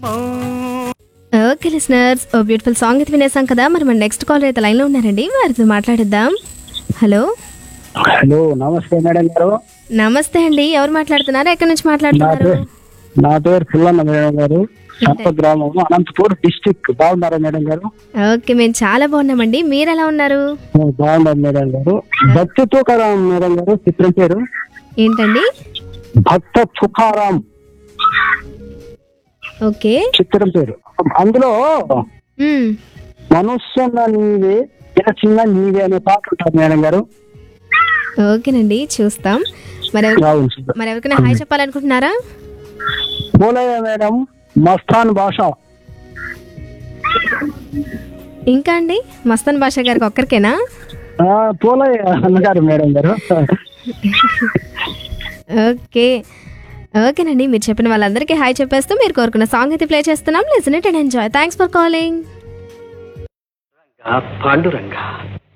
Okay listeners oh beautiful song అయితే వినేసాం కదా మరి మన నెక్స్ట్ కాల్ అయితే లైన్లో ఉన్నారండి వారితో మాట్లాడిద్దాం హలో హలో నమస్తే మేడం గారు నమస్తే అండి ఎవరు మాట్లాడుతున్నారు ఎక్కడి నుంచి నా మాట్లాడుతున్నారు పేరు నా పేరు పుల్లన్న మేడం గారు సర్ప గ్రామం అనంతపూర్ డిస్టిక్ బాగున్నారా మేడం గారు ఓకే మేము చాలా బాగున్నామండి మీరు ఎలా ఉన్నారు బాగున్నారు మేడం గారు భక్తి తుకారాం మేడం గారు చిత్రం పేరు ఏంటండి భక్త తుకారాం ఓకే చిత్రం పేరు అందులో మ్మ్. మనుష్యన్న నీవే ఇలా చిన్న నీవే అనే పాట ఉంటుంది మేడం గారు ఓకేనండి చూస్తాం మరి ఎవరి- బాగుంది మరి ఎవరికైనా హాయ్ చెప్పాలనుకుంటున్నారా పోలయ్య మేడం మస్తాన్ భాష ఇంకా అండి మస్తాన్ బాషా గారికి ఒక్కరికేనా ఆ, పోలయ్య అన్నగారు మేడం గారు ఓకే ఓకేనండి మీరు చెప్పిన వాళ్ళందరికీ హాయ్ చెప్పేస్తూ మీరు కోరుకున్న సాంగ్ అయితే ప్లే చేస్తున్నాం listen it and enjoy thanks for calling Panduranga